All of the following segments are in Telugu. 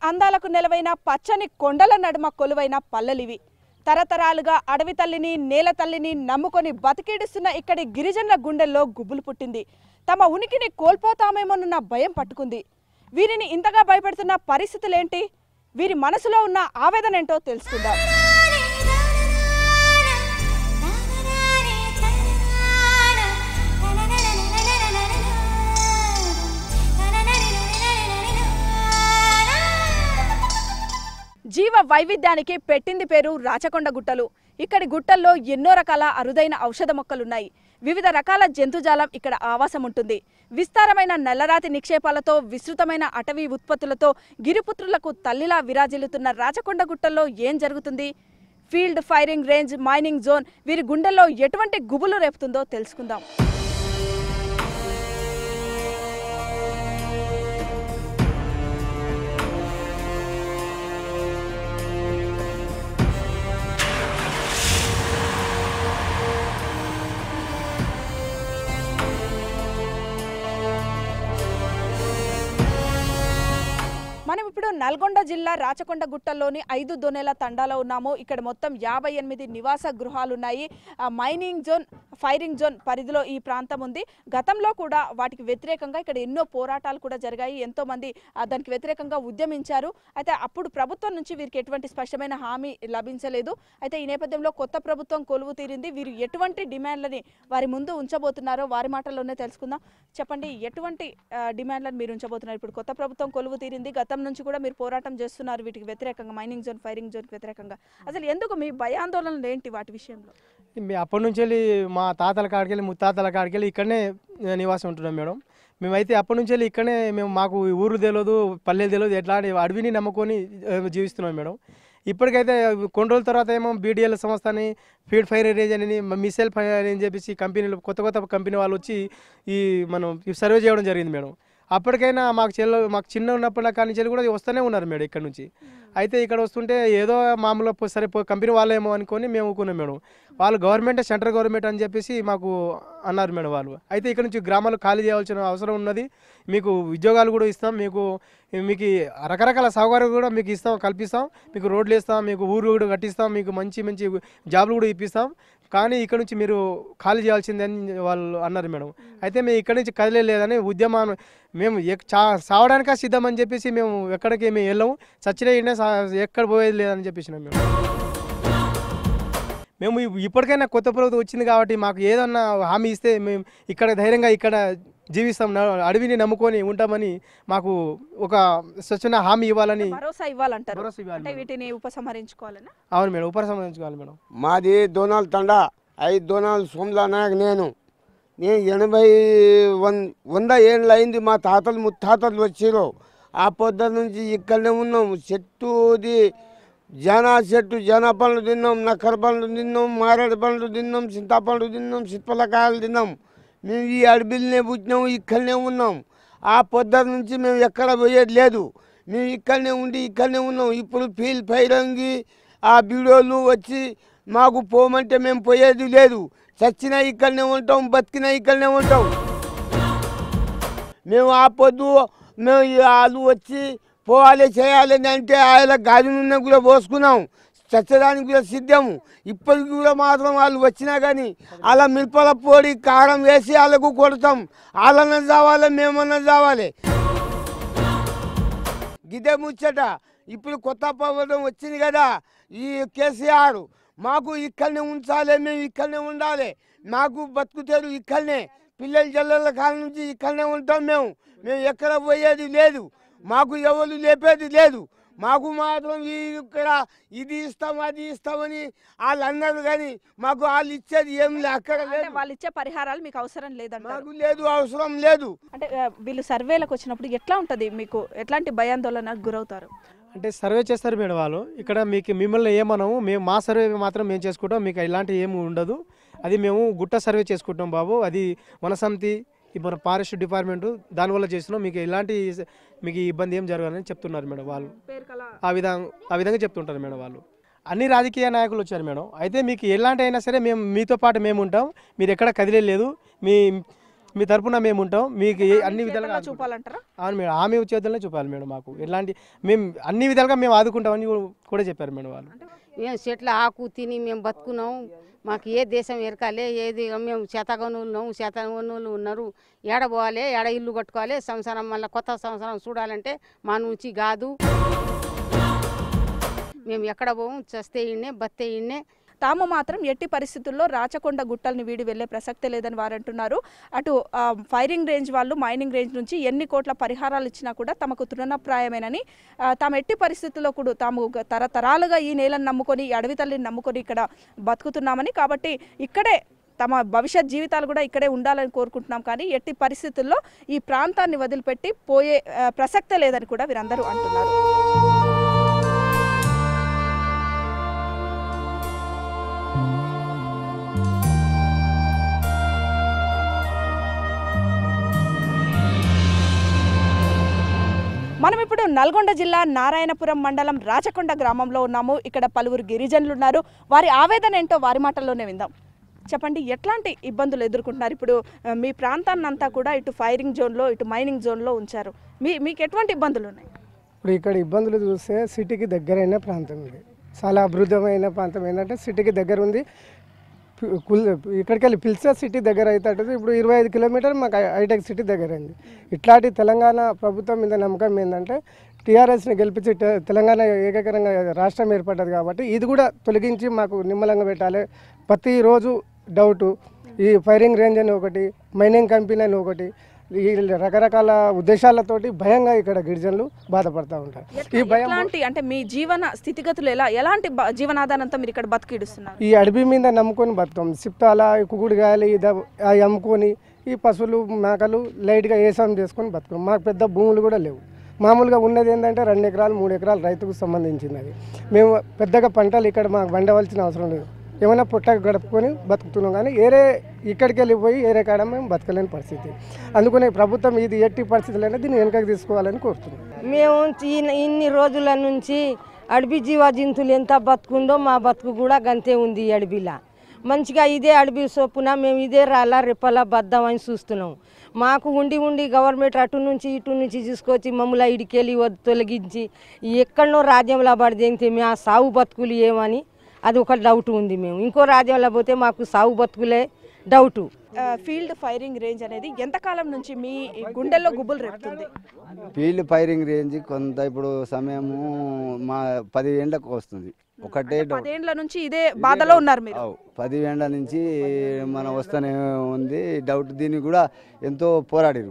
అందాలకు నెలవైన పచ్చని కొండల నడుమ కొలువైన పల్లెలివి తరతరాలుగా అడవి తల్లిని నేల తల్లిని నమ్ముకొని బతికేడుస్తున్న ఇక్కడి గిరిజనుల గుండెల్లో గుబులు పుట్టింది తమ ఉనికిని కోల్పోతామేమోనన్న భయం పట్టుకుంది వీరిని ఇంతగా భయపెడుతున్న పరిస్థితులేంటి వీరి మనసులో ఉన్న ఆవేదన ఏంటో తెలుసుకుందాం జీవ వైవిధ్యానికి పెట్టింది పేరు రాచకొండ గుట్టలు ఇక్కడి గుట్టల్లో ఎన్నో రకాల అరుదైన ఔషధ మొక్కలున్నాయి వివిధ రకాల జంతుజాలం ఇక్కడ ఆవాసం ఉంటుంది విస్తారమైన నల్లరాతి నిక్షేపాలతో విస్తృతమైన అటవీ ఉత్పత్తులతో గిరిపుత్రులకు తల్లిలా విరాజిల్లుతున్న రాచకొండ గుట్టల్లో ఏం జరుగుతుంది field firing range mining zone వీరి గుండెల్లో ఎటువంటి గుబులు రేపుతుందో తెలుసుకుందాం మనం ఇప్పుడు నల్గొండ జిల్లా రాచకొండ గుట్టల్లోని ఐదు దొనెల తండాలో ఉన్నాము ఇక్కడ మొత్తం యాభై ఎనిమిది నివాస గృహాలు ఉన్నాయి ఆ మైనింగ్ జోన్ ఫైరింగ్ జోన్ పరిధిలో ఈ ప్రాంతం ఉంది గతంలో కూడా వాటికి వ్యతిరేకంగా ఇక్కడ ఎన్నో పోరాటాలు కూడా జరిగాయి ఎంతో మంది ఆ, దానికి వ్యతిరేకంగా ఉద్యమించారు అయితే అప్పుడు ప్రభుత్వం నుంచి వీరికి ఎటువంటి స్పష్టమైన హామీ లభించలేదు అయితే ఈ నేపథ్యంలో కొత్త ప్రభుత్వం కొలువు తీరింది వీరు ఎటువంటి డిమాండ్లని వారి ముందు ఉంచబోతున్నారో వారి మాటల్లోనే తెలుసుకుందాం చెప్పండి ఎటువంటి ఆ, డిమాండ్లను మీరు ఉంచబోతున్నారు ఇప్పుడు కొత్త ప్రభుత్వం కొలువు తీరింది గతం నుంచి కూడా మీరు పోరాటం చేస్తున్నారు వీటికి వ్యతిరేకంగా మైనింగ్ జోన్ ఫైరింగ్ జోన్కి వ్యతిరేకంగా అసలు ఎందుకు మీ భయాందోళనలు ఏంటి వాటి విషయంలో మీ అప్పటి నుంచి వెళ్ళి మా తాతల కాడికి వెళ్ళి ముత్తాతల కాడికి వెళ్ళి ఇక్కడనే ఆ, నివాసం ఉంటున్నాం మేడం మేమైతే అప్పటి నుంచి వెళ్ళి ఇక్కడనే మేము మాకు ఈ ఊరు తెలియదు పల్లెలు తెలియదు ఎట్లాంటి అడవిని నమ్ముకొని ఆ, జీవిస్తున్నాం మేడం ఇప్పటికైతే కొన్ని రోజుల తర్వాత ఏమో బీడీఎల్ సంస్థ అని ఫీడ్ ఫైర్ రేంజ్ అని మిసైల్ ఫైర్ అని చెప్పేసి కంపెనీలు కొత్త కొత్త కంపెనీ వాళ్ళు వచ్చి ఈ మనం ఈ సర్వే చేయడం జరిగింది మేడం అప్పటికైనా మాకు చెల్ల మాకు చిన్న ఉన్నప్పటి కానీ చెల్లి కూడా వస్తూనే ఉన్నారు మేడం ఇక్కడ నుంచి అయితే ఇక్కడ వస్తుంటే ఏదో మామూలుగా పో- సరే పో- కంపెనీ వాళ్ళేమో అనుకొని మేము ఊకున్నాం మేడం వాళ్ళు గవర్నమెంట్ సెంట్రల్ గవర్నమెంట్ అని చెప్పేసి మాకు అన్నారు మేడం వాళ్ళు అయితే ఇక్కడ నుంచి గ్రామాలు ఖాళీ చేయాల్సిన అవసరం ఉన్నది మీకు ఉద్యోగాలు కూడా ఇస్తాం మీకు మీకు ఈ రకరకాల సౌకర్యాలు కూడా మీకు ఇస్తాం కల్పిస్తాం మీకు రోడ్లు ఇస్తాం మీకు ఊరు కూడా కట్టిస్తాం మీకు మంచి మంచి జాబ్లు కూడా ఇప్పిస్తాం కానీ ఇక్కడ నుంచి మీరు ఖాళీ చేయాల్సిందే అని వాళ్ళు అన్నారు మేడం అయితే మేము ఇక్కడ నుంచి కదిలేదని ఉద్యమం మేము ఎక్- చా సావడానికా సిద్ధం అని చెప్పేసి మేము ఎక్కడికి మేము వెళ్ళాము చచ్చిన ఈడనే సా- ఎక్కడ పోయేది లేదని చెప్పేసినాం మేము మేము ఇప్- ఇప్పటికైనా కొత్త ప్రభుత్వం వచ్చింది కాబట్టి మాకు ఏదన్నా హామీ ఇస్తే మేము ఇక్కడ ధైర్యంగా ఇక్కడ జీవిస్తాం న- అడవిని నమ్ముకొని ఉంటామని మాకు ఒక స్వచ్ఛన హామీ ఇవ్వాలని భరోసా ఇవ్వాలంటారు భరోసా ఇవ్వాలి అంటే వీటిని ఉపసంహరించుకోవాలన్నా అవును మేడం ఉపర సంబంధించుకోవాలి మేడం మాది దోనాల్ తండా ఐదు దోనాల్ సోమ్లా నాయక్ నేను నేను ఎనభై వన్ వంద ఏళ్ళు అయింది మా తాతలు ముత్తాతలు వచ్చిరు ఆ పొద్దు నుంచి ఇక్కడనే ఉన్నాం చెట్టుది జన చెట్టు జన పండ్లు తిన్నాం నక్కర పండ్లు తిన్నాం మారేడు పండ్లు తిన్నాం చింతపండ్లు తిన్నాం సిప్పలకాయలు తిన్నాం మేము ఈ అడవిలోనే పుట్టినాం ఇక్కడనే ఉన్నాం ఆ పొద్దు నుంచి మేము ఎక్కడ పోయేది లేదు మేము ఇక్కడనే ఉండి ఇక్కడనే ఉన్నాం ఇప్పుడు ఫీల్ పైరంగి ఆ బీడోలు వచ్చి మాకు పోమంటే మేము పోయేది లేదు చచ్చినా ఇక్కడనే ఉంటాం బతికినా ఇక్కడనే ఉంటాం మేము ఆ పొద్దు మేము ఈ వాళ్ళు వచ్చి పోవాలి చేయాలి అని అంటే ఆయన గాలి నూనె కూడా పోసుకున్నాం చచ్చడానికి కూడా సిద్ధము ఇప్పటికి కూడా మాత్రం వాళ్ళు వచ్చినా కానీ అలా మిరపల పొడి కారం వేసి వాళ్ళకు కొడతాం వాళ్ళన్న చావాలి మేమన్నా చావాలి గిదే ముచ్చట ఇప్పుడు కొత్త ప్రభుత్వం వచ్చింది కదా ఈ కేసీఆర్ మాకు ఇక్కడనే ఉంచాలి మేము ఇక్కడనే ఉండాలి మాకు బతుకుతారు ఇక్కడనే పిల్లల జల్లల కాలం నుంచి ఇక్కడనే ఉంటాం మేము మేము ఎక్కడ పోయేది లేదు మాకు ఎవరు లేపేది లేదు మాకు మాత్రం ఈ ఇక్కడ ఇది ఇస్తాం అది ఇస్తామని వాళ్ళు అన్నారు కానీ మాకు వాళ్ళు ఇచ్చేది ఏం లే అక్కడ అంటే లేదు వాళ్ళు ఇచ్చే పరిహారాలు మీకు అవసరం లేదంటారు మాకు లేదు అవసరం లేదు అంటే ఆ, వీళ్ళు సర్వేలకు వచ్చినప్పుడు ఎట్లా ఉంటది మీకు ఎట్లాంటి భయాందోళనకు గురవుతారు అంటే సర్వే చేస్తారు మేడం వాళ్ళు ఇక్కడ మీకు మిమ్మల్ని ఏమనము మేము మా సర్వే మాత్రం మేము చేసుకుంటాం మీకు ఇలాంటి ఏమి ఉండదు అది మేము గుట్ట సర్వే చేసుకుంటాం బాబు అది వనసమితి ఈ మన ఫారెస్ట్ డిపార్ట్మెంట్ దానివల్ల చేస్తున్నాం మీకు ఎలాంటి మీకు ఇబ్బంది ఏం జరగాలని చెప్తున్నారు మేడం వాళ్ళు పేరు కల ఆ విధంగా ఆ విధంగా చెప్తుంటారు మేడం వాళ్ళు అన్ని రాజకీయ నాయకులు వచ్చారు మేడం అయితే మీకు ఎలాంటి అయినా సరే మేము మీతో పాటు మేము ఉంటాం మీరు ఎక్కడ కదిలేదు మీ మీ తరపున మేము ఉంటాం మీకు ఏ- అన్ని చేతల్లో విధాలుగా ఆదుకుంటాం. చూపాలంటారా అవును మేడం ఆమె చేతుల్లో చూపాలి మేడం మాకు ఎలాంటి మేము అన్ని విధాలుగా మేము ఆదుకుంటామని కూడా చెప్పారు మేడం వాళ్ళు మేము చెట్ల ఆకు తిని మేము బతుకున్నాం మాకు ఏ దేశం ఎరకాలే ఏది మేము చేతగనులు ఉన్నాము చేతగనులు ఉన్నారు ఏడ పోవాలి ఏడ ఇల్లు కట్టుకోవాలి సంవత్సరం మళ్ళీ కొత్త సంవత్సరం చూడాలంటే మా నుంచి కాదు మేము ఎక్కడ పోము చస్తే ఇన్నే బత్తే ఇన్నే తాము మాత్రం ఎట్టి పరిస్థితుల్లో రాచకొండ గుట్టల్ని వీడి వెళ్లే ప్రసక్తే లేదని వారు అంటున్నారు అటు ఆ, ఫైరింగ్ రేంజ్ వాళ్ళు మైనింగ్ రేంజ్ నుంచి ఎన్ని కోట్ల పరిహారాలు ఇచ్చినా కూడా తమకు తృణప్రాయమేనని ఆ, తాము ఎట్టి పరిస్థితుల్లో కూడా తాము గ- తరతరాలుగా ఈ నేలను నమ్ముకొని ఈ అడవి తల్లిని నమ్ముకొని ఇక్కడ బతుకుతున్నామని కాబట్టి ఇక్కడే తమ భవిష్యత్ జీవితాలు కూడా ఇక్కడే ఉండాలని కోరుకుంటున్నాం కానీ ఎట్టి పరిస్థితుల్లో ఈ ప్రాంతాన్ని వదిలిపెట్టి పోయే ఆ, ప్రసక్తే లేదని కూడా వీరందరూ అంటున్నారు మనం ఇప్పుడు నల్గొండ జిల్లా నారాయణపురం మండలం రాచకొండ గ్రామంలో ఉన్నాము ఇక్కడ పలువురు గిరిజనులు ఉన్నారు వారి ఆవేదన ఏంటో వారి మాటల్లోనే విందాం చెప్పండి ఎట్లాంటి ఇబ్బందులు ఎదుర్కొంటున్నారు ఇప్పుడు ఆ, మీ ప్రాంతాన్ని అంతా కూడా ఇటు ఫైరింగ్ జోన్లో ఇటు మైనింగ్ జోన్లో ఉంచారు మీ మీకు ఎటువంటి ఇబ్బందులు ఉన్నాయి ఇప్పుడు ఇక్కడ ఇబ్బందులు చూస్తే సిటీకి దగ్గరైన ప్రాంతం ఇది చాలా అభివృద్ధమైన ప్రాంతం ఏంటంటే సిటీకి దగ్గర ఉంది పి- కుల్- ఇక్కడికి వెళ్ళి పిలిచే సిటీ దగ్గర అవుతుంది ఇప్పుడు ఇరవై ఐదు కిలోమీటర్ మాకు హై- హైటెక్ సిటీ దగ్గర అయింది ఇట్లాంటి తెలంగాణ ప్రభుత్వం మీద నమ్మకం ఏంటంటే టీఆర్ఎస్ని గెలిపించి తె- తెలంగాణ ఏకీకరంగా రాష్ట్రం ఏర్పడ్డది కాబట్టి ఇది కూడా తొలగించి మాకు నిమ్మలంగా పెట్టాలి ప్రతిరోజు డౌటు ఈ ఫైరింగ్ రేంజ్ అని ఒకటి మైనింగ్ కంపెనీ అని ఒకటి ఈ రకరకాల ఉద్దేశాలతోటి భయంగా ఇక్కడ గిరిజనులు బాధపడుతూ ఉంటారు ఈ భయం ఎలాంటి అంటే మీ జీవన స్థితిగతులు ఎలా ఎలాంటి బ- జీవనాధారంతో మీరు ఇక్కడ బతికిడుస్తున్నారు ఈ అడవి మీద నమ్ముకొని బతుకుతాం సిప్తాల కుకుడుగాయలు ఇది అవి అమ్ముకొని ఈ పశువులు మేకలు లైట్గా ఏసాం చేసుకొని బతుకుతాం మాకు పెద్ద భూములు కూడా లేవు మామూలుగా ఉన్నది ఏంటంటే రెండు ఎకరాలు మూడు ఎకరాలు రైతుకు సంబంధించింది అది మేము పెద్దగా పంటలు ఇక్కడ మాకు వండవలసిన అవసరం లేదు ఏమైనా పుట్ట గడుపుకొని బతుకుతున్నాం కానీ ఏరే ఇక్కడికి వెళ్ళిపోయి ఏరే కాడ మేము బతకలేని పరిస్థితి అందుకనే ప్రభుత్వం ఇది ఎట్టి పరిస్థితులైనా దీన్ని వెనకకి తీసుకోవాలని కోరుతున్నాం మేము ఇన్ని- ఇన్ని రోజుల నుంచి అడవి జీవ జంతువులు ఎంత బతుకుందో మా బతుకు కూడా గంతే ఉంది ఈ అడవిలా మంచిగా ఇదే అడవి సొప్పున మేము ఇదే రాళ్ళ రెప్పలా బద్దామని చూస్తున్నాం మాకు ఉండి ఉండి గవర్నమెంట్ అటు నుంచి ఇటు నుంచి తీసుకొచ్చి మమ్మల్ని ఇడికెళ్ళి వద్- తొలగించి ఎక్కడనో రాజ్యంలో పడితే మేము ఆ సాగు బతుకులు ఏమని అది ఒక డౌట్ ఉంది మేము ఇంకో రాజ్యంలో పోతే మాకు సాగు బతుకులే డౌటు ఆ, ఫీల్డ్ ఫైరింగ్ రేంజ్ అనేది ఎంతకాలం నుంచి మీ గుండెల్లో గుబులు రేపుతుంది ఫీల్డ్ ఫైరింగ్ రేంజ్ కొంత ఇప్పుడు సమయము మా పది ఏండ్లకు వస్తుంది ఒకటే డౌట్ పదేండ్ల నుంచి ఇదే బాధలో ఉన్నారు మీరు అవు పది ఏండ్ల నుంచి మనం వస్తూనే ఉంది డౌట్ దీన్ని కూడా ఎంతో పోరాడిరు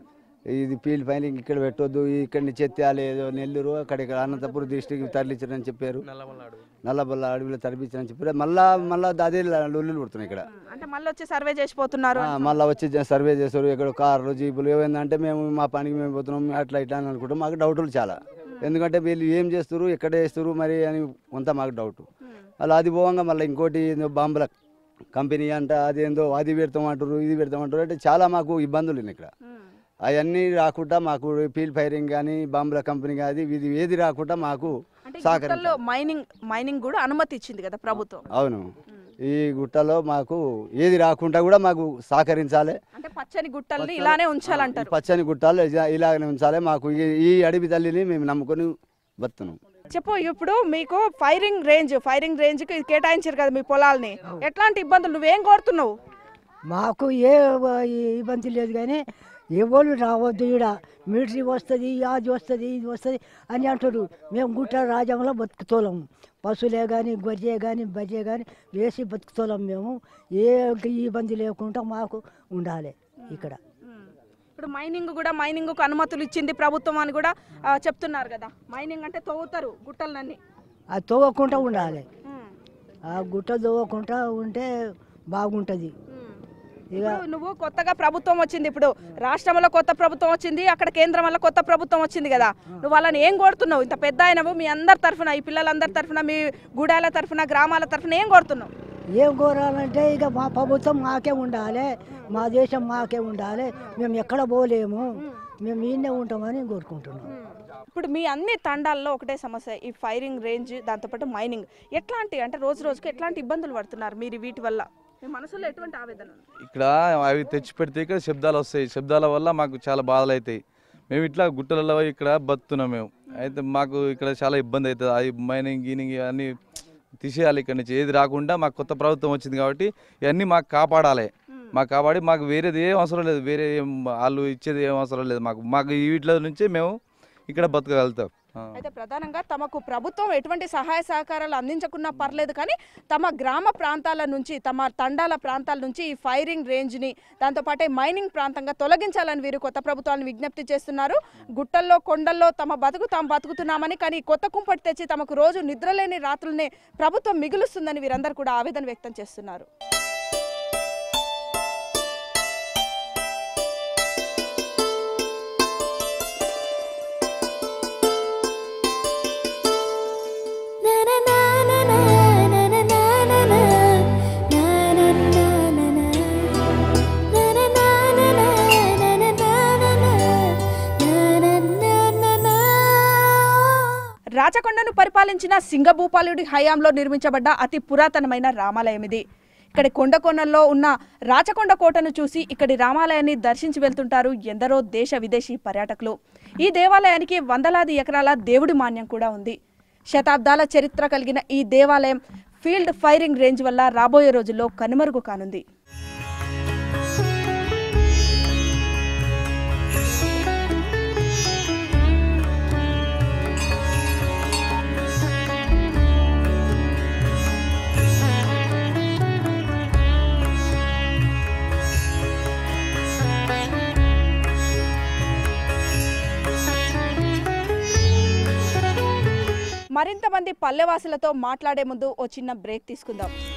ఇది ఫీల్డ్ ఫైరింగ్ ఇక్కడ పెట్టొద్దు ఇక్కడ నుంచి ఎత్తాలి ఏదో నెల్లూరు అక్కడ ఇక్కడ అనంతపురం డిస్టిక్ తరలించారని చెప్పారు నల్లబల్ల అడవిలో తరలించారని చెప్పారు మళ్ళా మళ్ళా అదే లొల్లులు పుడుతున్నాయి ఇక్కడ అంటే మళ్ళీ వచ్చి సర్వే చేసిపోతున్నారు ఆ, మళ్ళా వచ్చి జ- సర్వే చేస్తారు ఇక్కడ కార్లు జీపులు ఏమైందంటే మేము మా పనికి మేము పోతున్నాం అట్లా ఇట్లా అని అనుకుంటాం మాకు డౌట్లు చాలా ఎందుకంటే వీళ్ళు ఏం చేస్తారు ఎక్కడ చేస్తారు మరి అని కొంత మాకు డౌట్ అలా అది పోవంగా మళ్ళీ ఇంకోటి ఏందో బాంబుల కంపెనీ అంట అదేందో అది పెడతామంటారు ఇది పెడతామంటారు అంటే చాలా మాకు ఇబ్బందులు ఉన్నాయి ఇక్కడ అవన్నీ రాకుండా మాకు ఫీల్డ్ ఫైరింగ్ కానీ బాంబుల కంపెనీ కానీ ఇది ఏది రాకుండా మాకు అంటే ఈ సహకరించాలి గుట్టల్లో మైనింగ్ మైనింగ్ కూడా అనుమతి ఇచ్చింది కదా ప్రభుత్వం అవును ఈ గుట్టలో మాకు ఏది రాకుండా కూడా మాకు సహకరించాలి అంటే పచ్చని గుట్టల్ని ఇలానే ఉంచాలంటారు ఈ పచ్చని గుట్టాలు ఇలా- ఇలాగనే ఉంచాలి మాకు ఈ- ఈ అడవి తల్లిని మేము నమ్ముకొని బతున్నాం చెప్పు ఇప్పుడు మీకు ఫైరింగ్ రేంజ్ ఫైరింగ్ రేంజ్ కి కేటాయించారు కదా మీ పొలాల్ని ఎట్లాంటి ఇబ్బందులు నువ్వేం కోరుతున్నావు మాకు ఏ ఇబ్బంది లేదు కానీ ఎవరు రావద్దు ఈడ మిలిటరీ వస్తుంది అది వస్తుంది ఇది వస్తుంది అని అంటారు మేము గుట్ట రాజ్యంలో బతుకుతోలం పశువులే కానీ గొర్రె కానీ బర్రె కానీ వేసి బతుకుతోలం మేము ఏ ఇబ్బంది లేకుండా మాకు ఉండాలి ఇక్కడ ఇప్పుడు మైనింగ్ కూడా మైనింగ్ కు అనుమతులు ఇచ్చింది ప్రభుత్వం అని కూడా ఆ, చెప్తున్నారు కదా మైనింగ్ అంటే తవ్వుతారు గుట్టలన్నీ అది తవ్వకుండా ఉండాలి ఆ గుట్ట తవ్వకుండా ఉంటే బాగుంటుంది ఇక ఇప్పుడు నువ్వు కొత్తగా ప్రభుత్వం వచ్చింది ఇప్పుడు రాష్ట్రంలో కొత్త ప్రభుత్వం వచ్చింది అక్కడ కేంద్రం వల్ల కొత్త ప్రభుత్వం వచ్చింది కదా నువ్వు వాళ్ళని ఏం కోరుతున్నావు ఇంత పెద్ద అయినవు మీ అందరి తరఫున ఈ పిల్లలందరి తరఫున మీ గూడాల తరఫున గ్రామాల తరఫున ఏం కోరుతున్నావు ఏం కోరాలంటే ఇక మా ప్రభుత్వం మాకే ఉండాలి మా దేశం మాకే ఉండాలి మేము ఎక్కడ పోలేము మేము ఈయనే ఉంటామని కోరుకుంటున్నాం ఇప్పుడు మీ అన్ని తండాల్లో ఒకటే సమస్య ఈ ఫైరింగ్ రేంజ్ దాంతోపాటు మైనింగ్ ఎట్లాంటి అంటే రోజు రోజుకి ఎట్లాంటి ఇబ్బందులు పడుతున్నారు మీరు వీటి వల్ల మీ మనసులో ఎటువంటి ఆవేదన ఉంది ఇక్కడ అవి తెచ్చి పెడితే ఇక్కడ శబ్దాలు వస్తాయి శబ్దాల వల్ల మాకు చాలా బాధలు అవుతాయి మేము ఇట్లా గుట్టలలో ఇక్కడ బతున్నాం మేము అయితే మాకు ఇక్కడ చాలా ఇబ్బంది అవుతుంది అది మైనింగ్ గీనింగ్ అన్నీ తీసేయాలి ఇక్కడ నుంచి ఏది రాకుండా మాకు కొత్త ప్రభుత్వం వచ్చింది కాబట్టి ఇవన్నీ మాకు కాపాడాలి మాకు కాపాడి మాకు వేరేది ఏం అవసరం లేదు వేరే ఏం వాళ్ళు ఇచ్చేది ఏం అవసరం లేదు మాకు మాకు ఈ వీటిలో నుంచే మేము ఇక్కడ బతకగలుగుతాం ఆ. అయితే ప్రధానంగా తమకు ప్రభుత్వం ఎటువంటి సహాయ సహకారాలు అందించకున్నా పర్లేదు కానీ తమ గ్రామ ప్రాంతాల నుంచి తమ తండాల ప్రాంతాల నుంచి ఈ ఫైరింగ్ రేంజ్ని దాంతోపాటే మైనింగ్ ప్రాంతంగా తొలగించాలని వీరు కొత్త ప్రభుత్వాన్ని విజ్ఞప్తి చేస్తున్నారు గుట్టల్లో కొండల్లో తమ బతుకు తాము బతుకుతున్నామని కానీ కొత్త కుంపటి తెచ్చి తమకు రోజు నిద్రలేని రాత్రులనే ప్రభుత్వం మిగులుస్తుందని వీరందరూ కూడా ఆవేదన వ్యక్తం చేస్తున్నారు రాచకొండను పరిపాలించిన సింగభూపాలుడి హయాంలో నిర్మించబడ్డ అతి పురాతనమైన రామాలయం ఇది ఇక్కడి కొండకొండల్లో ఉన్న రాచకొండ కోటను చూసి ఇక్కడి రామాలయాన్ని దర్శించి వెళ్తుంటారు ఎందరో దేశ విదేశీ పర్యాటకులు ఈ దేవాలయానికి వందలాది ఎకరాల దేవుడి మాన్యం కూడా ఉంది శతాబ్దాల చరిత్ర కలిగిన ఈ దేవాలయం ఫీల్డ్ ఫైరింగ్ రేంజ్ వల్ల రాబోయే రోజుల్లో కనుమరుగు కానుంది మరింత మంది పల్లెవాసులతో మాట్లాడే ముందు ఓ చిన్న బ్రేక్ తీసుకుందాం